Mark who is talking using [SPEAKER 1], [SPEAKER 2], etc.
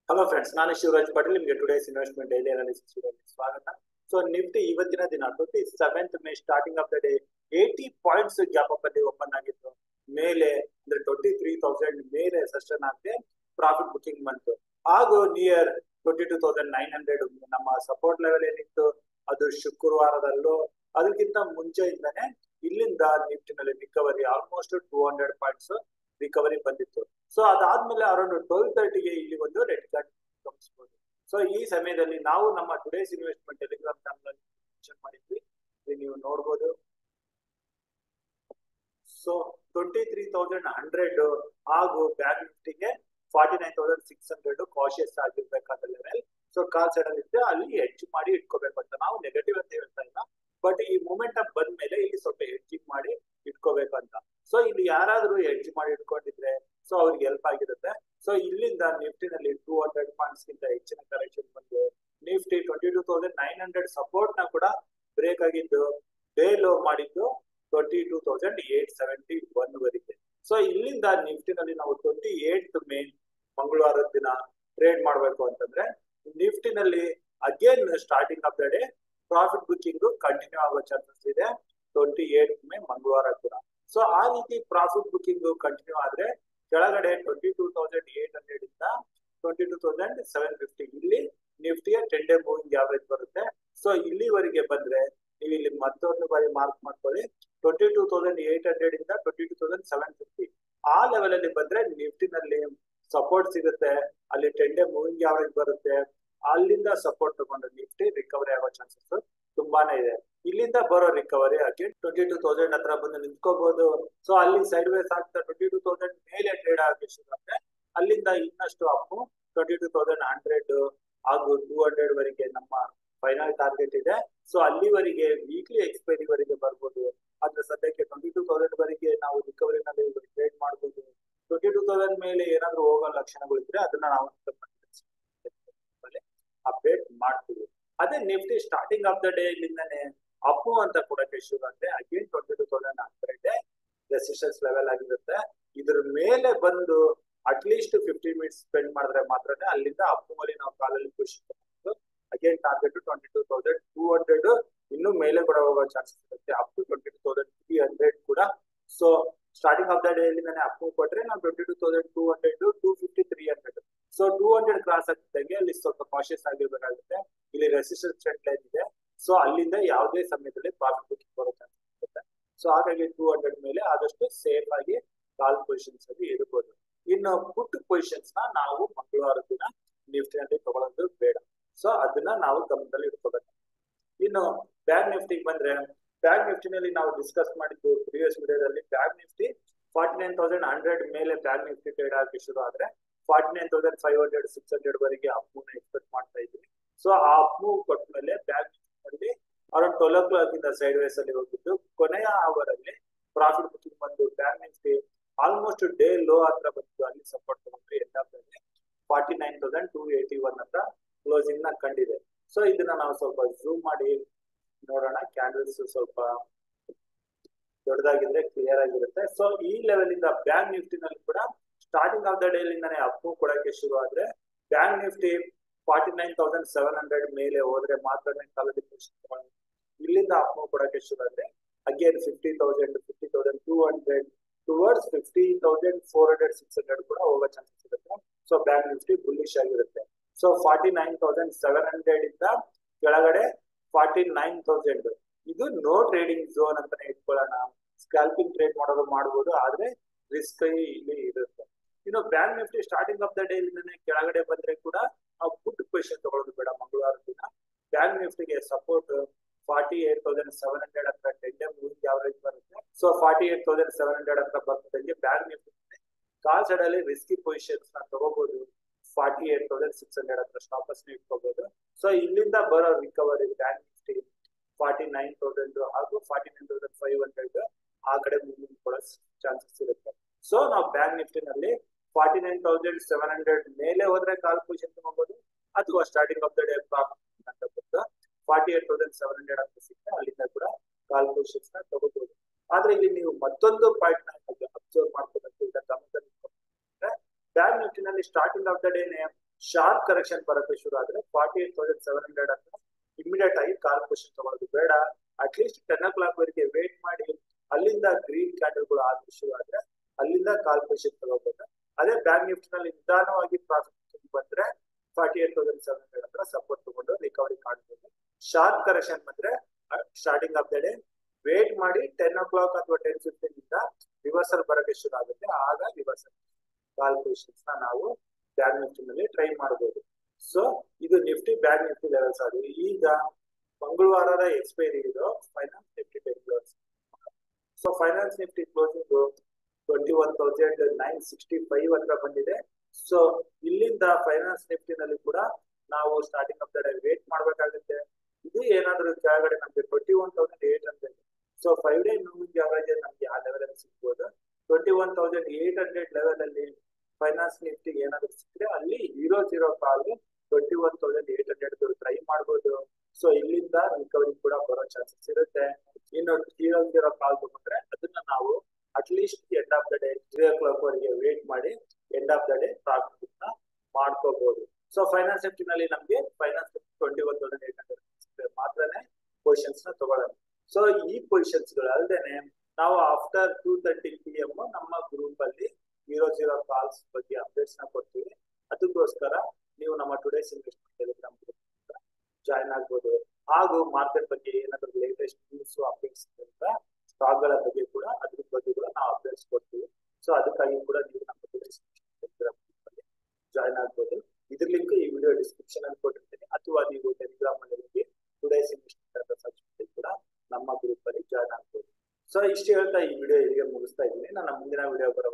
[SPEAKER 1] hello friends ನಾನು ಶಿವರಾಜ್ ಪಾಟೀಲ್ ನಿಮಗೆ today's investment daily analysis ಸ್ವಾಗತ ಸೊ ನಿಫ್ಟಿ ಇವತ್ತಿನ ದಿನ twenty seventh May starting of the day eighty points gap up ಅಲ್ಲಿ open ಆಗಿತ್ತು ಮೇಲೆ ಅಂದ್ರೆ ಟ್ವೆಂಟಿ ತ್ರೀ ತೌಸಂಡ್ ಮೇಲೆ ಸಸ್ಟನ್ ಆಗಿದೆ ಪ್ರಾಫಿಟ್ ಬುಕಿಂಗ್ ಬಂತು ಹಾಗೂ near twenty two thousand nine hundred ನಮ್ಮ ಸಪೋರ್ಟ್ ಲೆವೆಲ್ ಏನಿತ್ತು ಅದು ಶುಕ್ರವಾರದಲ್ಲೂ ಅದಕ್ಕಿಂತ ಮುಂಚೆಯಿಂದಾನೆ ಇಲ್ಲಿಂದ ನಿಫ್ಟಿನಲ್ಲಿ recovery almost two hundred points recovery ಬಂದಿತ್ತು ಸೊ ಅದಾದ್ಮೇಲೆ ಅರೌಂಡ್ ಟ್ವೆಲ್ ತರ್ಟಿಗೆ ಇಲ್ಲಿ ಒಂದು ರೆಡ್ ಕಾರ್ಡ್ ಗಮನಿಸಬಹುದು ಸೊ ಈ ಸಮಯದಲ್ಲಿ ನಾವು ನಮ್ಮ today's investment Telegram channel mention ಮಾಡಿದ್ವಿ ಇಲ್ಲಿ ನೀವು ನೋಡ್ಬೋದು so twenty three thousand hundred ಹಾಗೂ ಬ್ಯಾಂಕ್ ನಿಫ್ಟಿಗೆ forty nine thousand six hundred cautious ಆಗಿರ್ಬೇಕಾದ ಲೆವೆಲ್ ಸೊ ಕಾಲ್ ಸೈಡ್ ಅಲ್ಲಿ ಇದ್ರೆ ಅಲ್ಲಿ ಹೆಡ್ಜ್ ಮಾಡಿ ಇಟ್ಕೋಬೇಕು ಅಂತ ನಾವು ನೆಗೆಟಿವ್ ಅಂತ ಹೇಳ್ತಾ ಇಲ್ಲ ಬಟ್ ಈ ಮೂಮೆಂಟಮ್ ಬಂದ ಮೇಲೆ ಇಲ್ಲಿ ಸ್ವಲ್ಪ ಹೆಡ್ಜಿಂಗ್ ಮಾಡಿ ಇಟ್ಕೋಬೇಕು ಅಂತ ಸೊ ಇಲ್ಲಿ ಯಾರಾದ್ರೂ ಹೆಡ್ಜ್ ಮಾಡಿ ಇಟ್ಕೊಂಡಿದ್ರೆ ಸೊ ಅವ್ರಿಗೆ ಹೆಲ್ಪ್ ಆಗಿರುತ್ತೆ ಸೊ ಇಲ್ಲಿಂದ ನಿಫ್ಟಿನಲ್ಲಿ ಟೂ ಹಂಡ್ರೆಡ್ ಪಾಯಿಂಟ್ಸ್ ಗಿಂತ ಹೆಚ್ಚಿನ ಕರೆಕ್ಷನ್ ಬಂದು Nifty twenty two thousand nine hundred support ನ ಕೂಡ ಬ್ರೇಕ್ ಆಗಿದ್ದು ಡೇ ಲೋ ಮಾಡಿದ್ದು twenty two thousand eight seventy one ವರೆಗೆ ಸೊ ಇಲ್ಲಿಂದ ನಿಫ್ಟಿನಲ್ಲಿ ನಾವು ಟ್ವೆಂಟಿ ಏಟ್ ಮೇ ಮಂಗಳವಾರದ ದಿನ ಟ್ರೇಡ್ ಮಾಡಬೇಕು ಅಂತಂದ್ರೆ ನಿಫ್ಟಿನಲ್ಲಿ again starting of the day profit booking continue ಆಗೋ ಚಾನ್ಸಸ್ ಇದೆ ಟ್ವೆಂಟಿ ಏಟ್ ಮೇ ಮಂಗಳವಾರ ಕೂಡ ಸೊ ಆ ರೀತಿ ಪ್ರಾಫಿಟ್ ಬುಕಿಂಗ್ ಕಂಟಿನ್ಯೂ ಆದ್ರೆ ಕೆಳಗಡೆ twenty two thousand eight hundred ಇಂದ twenty two thousand seven fifty ಇಲ್ಲಿ ನಿಫ್ಟಿಯ ಟೆನ್ ಡೇ ಮೂವಿಂಗ್ ಯಾವ್ರೇಜ್ ಬರುತ್ತೆ ಸೊ ಇಲ್ಲಿವರೆಗೆ ಬಂದ್ರೆ ನೀವು ಇಲ್ಲಿ ಮತ್ತೊಂದು ಬಾರಿ ಮಾರ್ಕ್ ಮಾಡ್ಕೊಳ್ಳಿ twenty two thousand eight hundred ಇಂದ twenty two thousand seven fifty ಆ ಲೆವೆಲ್ ಅಲ್ಲಿ ಬಂದ್ರೆ ನಿಫ್ಟಿನಲ್ಲಿ ಸಪೋರ್ಟ್ ಸಿಗುತ್ತೆ ಅಲ್ಲಿ ಟೆನ್ ಡೇ ಮೂವಿಂಗ್ ಯಾವ್ರೇಜ್ ಬರುತ್ತೆ ಅಲ್ಲಿಂದ ಸಪೋರ್ಟ್ ತಗೊಂಡು ನಿಫ್ಟಿ ರಿಕವರಿ ಆಗೋ ಚಾನ್ಸಸ್ ತುಂಬಾನೇ ಇದೆ ಇಲ್ಲಿಂದ ಬರೋ ರಿಕವರಿ ಆಗಿ ಟ್ವೆಂಟಿ ಟೂ ತೌಸಂಡ್ ಹತ್ರ ಬಂದು ನಿಂತ್ಕೋಬಹುದು ಸೊ ಅಲ್ಲಿ ಸೈಡ್ ವೇಸ್ ಆಗ್ತಾ ಟ್ವೆಂಟಿ ಟೂ ತೌಸಂಡ್ ಮೇಲೆ ಟ್ರೇಡ್ ಆಗಿ ಶುರು ಆದ್ರೆ ಅಲ್ಲಿಂದ ಇನ್ನಷ್ಟು up twenty two thousand hundred ಹಾಗೂ ಟೂ ಹಂಡ್ರೆಡ್ ವರೆಗೆ ನಮ್ಮ ಫೈನಲ್ ಟಾರ್ಗೆಟ್ ಇದೆ ಸೊ ಅಲ್ಲಿವರೆಗೆ ವೀಕ್ಲಿ ಎಕ್ಸ್ಪೈರಿ ವರೆಗೆ ಬರ್ಬೋದು ಆದ್ರೆ ಸದ್ಯಕ್ಕೆ ಟ್ವೆಂಟಿ ಟೂ ತೌಸಂಡ್ ವರೆಗೆ ನಾವು ರಿಕವರಿನಲ್ಲಿ ಟ್ರೇಡ್ ಮಾಡ್ಬೋದು ಟ್ವೆಂಟಿ ಟೂ ತೌಸಂಡ್ ಮೇಲೆ ಏನಾದ್ರು ಹೋಗೋ ಲಕ್ಷಣಗಳಿದ್ರೆ ಅದನ್ನ ನಾವು ಅಪ್ಡೇಟ್ ಮಾಡ್ತೀವಿ ಅದೇ Nifty starting of the day ಇಲ್ಲಿಂದಾನೆ ಅಪ್ಪು ಅಂತ ಕೊಡಕ್ಕೆ ಶುರು ಅಂದ್ರೆ again twenty two thousand hundred resistance level ಆಗಿರುತ್ತೆ ಇದ್ರ ಮೇಲೆ ಬಂದು ಅಟ್ಲೀಸ್ಟ್ ಫಿಫ್ಟಿ ಮಿನಿಟ್ಸ್ ಸ್ಪೆಂಡ್ ಮಾಡಿದ್ರೆ ಮಾತ್ರನೇ ಅಲ್ಲಿಂದ ಅಪ್ಪು ಮೇಲೆ ನಾವು ಕಾಲಲ್ಲಿ ಖುಷಿ again target twenty two thousand two hundred ಇನ್ನು ಮೇಲೆ ಕೂಡ ಹೋಗೋ ಚಾನ್ಸಸ್ ಇರುತ್ತೆ up to twenty two thousand three hundred ಕೂಡ so starting of the day ಅಲ್ಲಿ ಅಪ್ಪು ಕೊಟ್ರೆ ನಾವು twenty two thousand two hundred two fifty three hundred so two hundred cross ಆಗ್ತಿದ್ದಂಗೆ ಅಲ್ಲಿ ಸ್ವಲ್ಪ ಕಾಶಿಯಸ್ ಆಗಿರ್ಬೇಕಾಗುತ್ತೆ ಇಲ್ಲಿ ರೆಸಿಸ್ಟೆನ್ಸ್ ಟ್ರೆಂಡ್ ಲೈನ್ ಇದೆ ಸೊ ಅಲ್ಲಿಂದ ಯಾವುದೇ ಸಮಯದಲ್ಲಿ ಪ್ರಾಫಿಟ್ ಬುಕಿಂಗ್ ಬರೋ ಚಾನ್ಸಸ್ ಇರುತ್ತೆ ಸೊ ಹಾಗಾಗಿ ಟೂ ಹಂಡ್ರೆಡ್ ಮೇಲೆ ಆದಷ್ಟು ಸೇಫ್ ಆಗಿ ಕಾಲ್ ಪೊಸಿಷನ್ಸ್ ಅಲ್ಲಿ ಇರಬಹುದು ಇನ್ನು ಪುಟ್ ಪೊಸಿಷನ್ಸ್ ನ ನಾವು ಮಂಗಳವಾರ ದಿನ ನಿಫ್ಟಿನಲ್ಲಿ ತಗೊಳ್ಳೋದು ಬೇಡ ಸೊ ಅದನ್ನ ನಾವು ಗಮನದಲ್ಲಿ ಇಟ್ಕೋಬೇಕು ಇನ್ನು ಬ್ಯಾಂಕ್ ನಿಫ್ಟಿಗೆ ಬಂದ್ರೆ ಬ್ಯಾಂಕ್ ನಿಫ್ಟಿನಲ್ಲಿ ನಾವು ಡಿಸ್ಕಸ್ ಮಾಡಿದ್ದು ಪ್ರಿವಿಯಸ್ ವಿಡಿಯೋದಲ್ಲಿ bank Nifty forty nine thousand hundred ಮೇಲೆ ಬ್ಯಾಂಕ್ ನಿಫ್ಟಿ ಟ್ರೇಡ್ ಆಗಿ ಶುರು ಆದ್ರೆ forty nine thousand five hundred six hundred ವರೆಗೆ ಅಪ್ಮೂವ್ನ ಎಕ್ಸ್ಪೆಕ್ಟ್ ಮಾಡ್ತಾ ಇದ್ವಿ ಸೊ ಆ ಅಪ್ಮೂವ್ ಕೊಟ್ಟ ಮೇಲೆ ಬ್ಯಾಂಕ್ ನಿಫ್ಟಿನಲ್ಲಿ ಅರೌಂಡ್ ಟ್ವೆಲ್ ಓ ಕ್ಲಾಕ್ ಇಂದ ಸೈಡ್ ವೇಸ್ ಅಲ್ಲಿ ಹೋಗಿದ್ದು ಕೊನೆಯ ಅವರ್ ಅಲ್ಲಿ ಪ್ರಾಫಿಟ್ ಬುಕಿಂಗ್ ಬಂದು bank Nifty almost day low ಹತ್ರ ಬಂತು ಅಲ್ಲಿ ಸಪೋರ್ಟ್ ತಗೊಂಡು end of forty nine thousand two eighty one ಹತ್ರ ಕ್ಲೋಸಿಂಗ್ ನ ಕಂಡಿದೆ ಸೊ ಇದನ್ನ ನಾವು ಸ್ವಲ್ಪ ಝೂಮ್ ಮಾಡಿ ನೋಡೋಣ ಕ್ಯಾಂಡಲ್ಸ್ ಸ್ವಲ್ಪ ದೊಡ್ಡದಾಗಿದ್ರೆ ಕ್ಲಿಯರ್ ಆಗಿರುತ್ತೆ ಸೊ ಈ ಲೆವೆಲ್ ಇಂದ ಬ್ಯಾಂಕ್ ನಿಫ್ಟಿನಲ್ಲಿ ಕೂಡ ಸ್ಟಾರ್ಟಿಂಗ್ ಆಫ್ ದ ಡೇ ಇಂದಾನೆ ಅಪ್ಪು ಕೊಡಕ್ಕೆ ಶುರು ಆದ್ರೆ bank Nifty forty nine thousand seven hundred ಮೇಲೆ ಹೋದ್ರೆ ಮಾತ್ರನೇ ಕಾಲದಿ ಇಲ್ಲಿಂದ ಅಪ್ಪು ಕೊಡಕ್ಕೆ ಶುರು ಆದ್ರೆ again fifty thousand fifty thousand two hundred towards fifty thousand four hundred six hundred ಕೂಡ ಹೋಗೋ ಚಾನ್ಸಸ್ ಇರುತ್ತೆ ಸೊ ಬ್ಯಾಂಕ್ ನಿಫ್ಟಿ ಬುಲ್ಲಿಶ್ ಆಗಿರುತ್ತೆ so forty nine thousand seven hundred ಇಂದ ಕೆಳಗಡೆ ಫಾರ್ಟಿ ನೈನ್ ತೌಸಂಡ್ ಇದು ನೋ ಟ್ರೇಡಿಂಗ್ ಝೋನ್ ಅಂತಾನೆ ಇಟ್ಕೊಳ್ಳೋಣ scalping trade ಮಾಡೋದು ಮಾಡಬಹುದು ಆದ್ರೆ ರಿಸ್ಕ್ ಇಲ್ಲಿ ಇರುತ್ತೆ ಇನ್ನು bank Nifty starting of the day ಇಂದಾನೆ ಕೆಳಗಡೆ ಬಂದ್ರೆ ಕೂಡ ನಾವು ಪುಟ್ ಪೊಸಿಷನ್ ತಗೊಳ್ಳೋದು ಬೇಡ ಮಂಗಳವಾರ ದಿನ ಬ್ಯಾಂಕ್ ನಿಫ್ಟಿಗೆ support forty eight thousand seven hundred ಹತ್ರ ಟೆನ್ ಡೇ ಮೂವಿಂಗ್ ಯಾವರೇಜ್ ಬರುತ್ತೆ so forty eight thousand seven hundred ಹತ್ರ ಬರ್ತದಂಗೆ ಬ್ಯಾಂಕ್ ನಿಫ್ಟಿ ಕಾಲ್ ಸೈಡ್ ಅಲ್ಲಿ ರಿಸ್ಕಿ ಪೊಸಿಷನ್ಸ್ ನ ತಗೋಬಹುದು forty eight thousand six hundred ಹತ್ರ ಸ್ಟಾಪರ್ಸ್ ಇಟ್ಕೋಬಹುದು ಸೊ ಇಲ್ಲಿಂದ ಬರೋ recovery bank Nifty forty nine thousand ಹಾಗೂ forty nine thousand five hundred ಆ ಕಡೆ ಮೂವಿಂಗ್ ಕೊಡೋ ಚಾನ್ಸಸ್ ಇರುತ್ತೆ ಸೊ ನಾವು ಬ್ಯಾಂಕ್ ನಿಫ್ಟಿನಲ್ಲಿ forty nine thousand seven hundred ಮೇಲೆ ಹೋದ್ರೆ ಕಾಲ್ ಪೊಸಿಷನ್ ತಗೋಬಹುದು ಅಥವಾ starting of the day profit ಅಂತ ಬಂದು forty eight thousand seven hundred ಅಂತ ಸಿಕ್ಕಿದ್ರೆ ಅಲ್ಲಿಂದ ಕೂಡ ಕಾಲ್ ಪೊಸಿಷನ್ಸ್ ನ ತಗೋಬಹುದು ಆದ್ರೆ ಇಲ್ಲಿ ನೀವು ಮತ್ತೊಂದು ಪಾಯಿಂಟ್ ನ ಅಬ್ಸರ್ವ್ ಮಾಡ್ಕೋಬೇಕು ಈಗ ಗಮನದಲ್ಲಿ ಬ್ಯಾಂಕ್ ನಿಫ್ಟಿನಲ್ಲಿ ಸ್ಟಾರ್ಟಿಂಗ್ ಆಫ್ ದ ಡೇನೆ ಶಾರ್ಪ್ ಕರೆಕ್ಷನ್ ಬರೋಕ್ಕೆ ಶುರು ಆದ್ರೆ forty eight thousand seven hundred ಅಂತ ಇಮಿಡಿಯೇಟ್ ಆಗಿ ಕಾಲ್ ಪೊಸಿಷನ್ ತಗೊಳ್ಳೋದು ಬೇಡ ಅಟ್ಲೀಸ್ಟ್ ಟೆನ್ ಓ ಕ್ಲಾಕ್ ವರೆಗೆ ವೇಟ್ ಮಾಡಿ ಅಲ್ಲಿಂದ ಗ್ರೀನ್ ಕ್ಯಾಂಡಲ್ಗಳು ಆದ್ರೆ ಶುರು ಆದ್ರೆ ಅಲ್ಲಿಂದ ಕಾಲ್ ಪೊಸಿಷನ್ ತಗೋಬಹುದು ಅದೇ ಬ್ಯಾಂಕ್ ನಿಫ್ಟಿ ನಲ್ಲಿ ನಿಧಾನವಾಗಿ ಪ್ರಾಫಿಟ್ ಬಂದ್ರೆ forty eight thousand seven hundred ಹತ್ರ ಸಪೋರ್ಟ್ ತಗೊಂಡು ರಿಕವರಿ ಕಾಣ್ಬೋದು ಶಾರ್ಪ್ ಕರೆಕ್ಷನ್ ಬಂದ್ರೆ starting of the day wait ಮಾಡಿ ಟೆನ್ ಓ ಕ್ಲಾಕ್ ಅಥವಾ ಟೆನ್ ಫಿಫ್ಟೀನ್ ಇಂದ ರಿವರ್ಸಲ್ ಬರೋಕ್ಕೆ ಶುರು ಆಗುತ್ತೆ ಆಗ ರಿವರ್ಸಲ್ ಕಾಲ್ ಪೊಸಿಷನ್ಸ್ ನ ನಾವು ಬ್ಯಾಂಕ್ ನಿಫ್ಟಿ ನಲ್ಲಿ ಟ್ರೈ ಮಾಡಬಹುದು ಸೊ ಇದು ನಿಫ್ಟಿ ಬ್ಯಾಂಕ್ ನಿಫ್ಟಿ ಲೆವೆಲ್ಸ್ ಆಗಿದೆ ಈಗ ಮಂಗಳವಾರದ ಎಕ್ಸ್ಪೈರಿ ಇದು finance Nifty Bengaluru so finance Nifty closing twenty one thousand nine sixty five ಹತ್ರ ಬಂದಿದೆ ಸೊ ಇಲ್ಲಿಂದ ಫೈನಾನ್ಸ್ ನಿಫ್ಟಿ ನಲ್ಲಿ ಕೂಡ ನಾವು starting of the day wait ಮಾಡ್ಬೇಕಾಗುತ್ತೆ ಇದು ಏನಾದ್ರೂ ಕೆಳಗಡೆ ನಮ್ಗೆ twenty one thousand eight hundred so five day moving average ನಮ್ಗೆ ಆ ಲೆವೆಲ್ ಅಲ್ಲಿ ಸಿಗ್ಬೋದು twenty one thousand eight hundred level ಅಲ್ಲಿ ಫೈನಾನ್ಸ್ ನಿಫ್ಟಿ ಏನಾದ್ರು ಸಿಕ್ಕಿದ್ರೆ ಅಲ್ಲಿ zero zero call twenty one thousand eight hundred try ಮಾಡ್ಬೋದು ಸೊ ಇಲ್ಲಿಂದ ರಿಕವರಿ ಕೂಡ ಬರೋ ಚಾನ್ಸಸ್ ಇರುತ್ತೆ ಇನ್ನು ಜೀರೋ ಜೀರೋ ಕಾಲ್ ತಗೊಂಡ್ರೆ ಅದನ್ನ ನಾವು at least end of the day three o'clock ವರೆಗೆ ವೇಟ್ ಮಾಡಿ end of the day profit ನ ಮಾಡ್ಕೋಬಹುದು ಸೊ ಫೈನಾನ್ಸ್ ನಿಫ್ಟಿ ನಲ್ಲಿ ನಮ್ಗೆ finance twenty one thousand eight hundred ಮಾತ್ರನೇ ಪೊಸಿಷನ್ಸ್ ನ ತಗೊಳ್ಳೋದು ಸೊ ಈ ಪೊಸಿಷನ್ಸ್ ಗಳು ಅಲ್ಲದೆ ನಾವು after two thirty P M ನಮ್ಮ ಗ್ರೂಪ್ ಅಲ್ಲಿ ಜೀರೋ ಜೀರೋ ಕಾಲ್ಸ್ ಬಗ್ಗೆ ಅಪ್ಡೇಟ್ಸ್ ನ ಕೊಡ್ತೀವಿ ಅದಕ್ಕೋಸ್ಕರ ನೀವು ನಮ್ಮ today's investment Telegram group join ಆಗ್ಬೋದು ಹಾಗೂ ಮಾರ್ಕೆಟ್ ಬಗ್ಗೆ ಏನಾದ್ರು ಲೇಟೆಸ್ಟ್ ನ್ಯೂಸ್ ಅಪ್ಡೇಟ್ಸ್ ಸ್ಟಾಕ್ ಗಳ ಬಗ್ಗೆ ಕೂಡ ಅದ್ರ ಬಗ್ಗೆ ಕೂಡ ನಾವು ಅಪ್ಡೇಟ್ಸ್ ಕೊಡ್ತೀವಿ ಸೊ ಅದಕ್ಕಾಗಿ ಕೂಡ ನೀವು ನಮ್ಮ ಟುಡೇಸ್ ಟೆಲಿಗ್ರಾಮ್ ಗ್ರೂಪ್ ಅಲ್ಲಿ ಜಾಯ್ನ್ ಆಗ್ಬೋದು ಇದ್ರ ಲಿಂಕ್ ಈ ವಿಡಿಯೋ ಡಿಸ್ಕ್ರಿಪ್ಷನ್ ಅಲ್ಲಿ ಕೊಟ್ಟಿರ್ತೀನಿ ಅಥವಾ ನೀವು ಟೆಲಿಗ್ರಾಮ್ ಅಲ್ಲಿ ಹೋಗಿ ಟುಡೇಸ್ ಇನ್ವೆಸ್ಟ್ಮೆಂಟ್ ಅಂತ ಸರ್ಚ್ ಮಾಡಿ ಕೂಡ ನಮ್ಮ ಗ್ರೂಪ್ ಅಲ್ಲಿ ಜಾಯ್ನ್ ಆಗ್ಬೋದು ಸೊ ಇಷ್ಟು ಹೇಳ್ತಾ ಈ ವಿಡಿಯೋ ಇಲ್ಲಿಗೆ ಮುಗಿಸ್ತಾ ಇದ್ದೀನಿ ನನ್ನ ಮುಂದಿನ ವಿಡಿಯೋ ಬರೋ